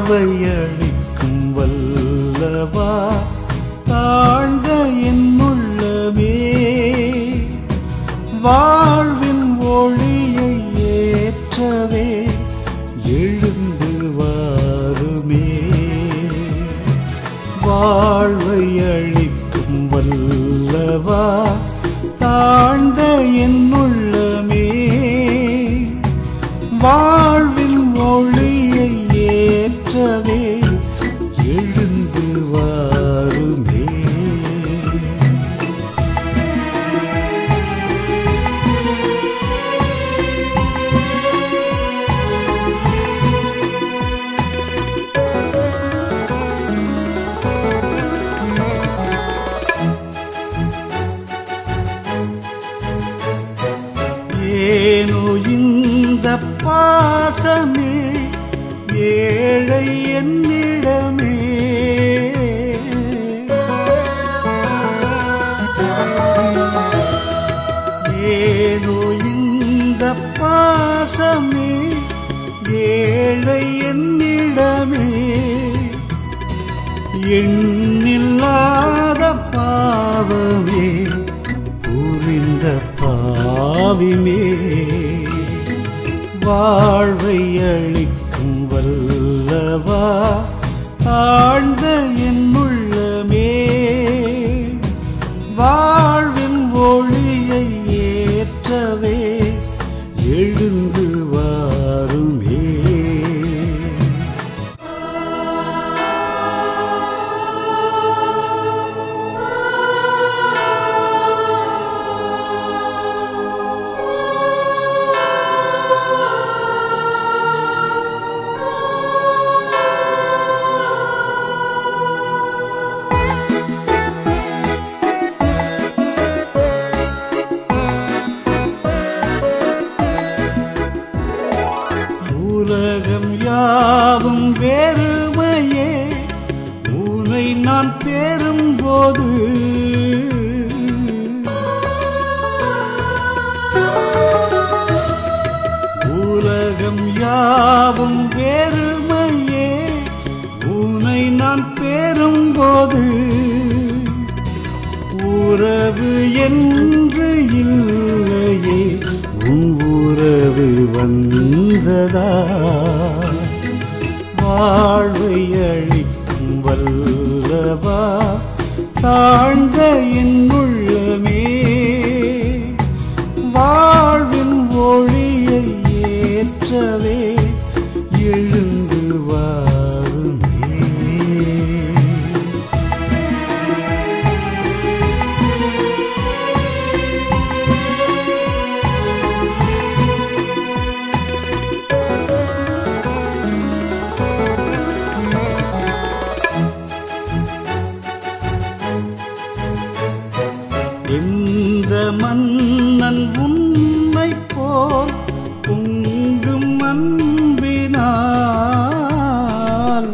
வாழ்வை அளிக்கும் வல்லவா தாழ்ந்த என் உள்ளமே வாழ்வின் ஒளியை ஏற்றவே எழுந்து வாருமே வாழ்வை அளிக்கும் வல்லவா தாழ்ந்த என் உள்ளமே வாழ்வின் ஒளியை ஏற்றவே எழுந்து வாருமே ஏனோ இந்த பாசமே ஏழை என்னிடமே ஏனோ இந்த பாசமே ஏழை என்னிடமே எண்ணில்லாத பாவமே புரிந்த பாவிமே வாழ்வை அளிக்கும் வல்லவா தாழ்ந்த என் உள்ளமே வாழ்வின் ஒளியை ஏற்றவே எழுந்து வாருமே உலகம் யாவும் வெறுமையே உனை நான் பெறும்போது உலகம் யாவும் வெறுமையே உனை நான் பெறும்போது உறவு என்று இல்லையே உன் உறவு வந்ததா வாழ்வை அளிக்கும் வல்லவா தாழ்ந்த என் உள்ளமே வாழ்வின் ஒளியை ஏற்றவே எழுந்து வாருமே எந்த மன்னன் உன்னை போல் பொங்கும் அன்பினால்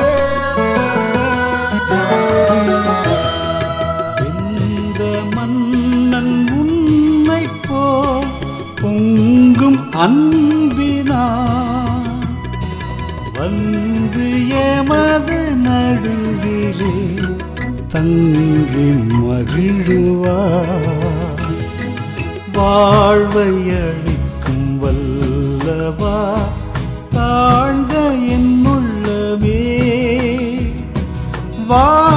எந்த மன்னன் உன்னை போல் பொங்கும் அன்பினால் வந்து எமது நடுவிலே தங்கி மகிழுவார் வாழ்வை அளிக்கும் வல்லவா தாழ்ந்த என் உள்ளமே வா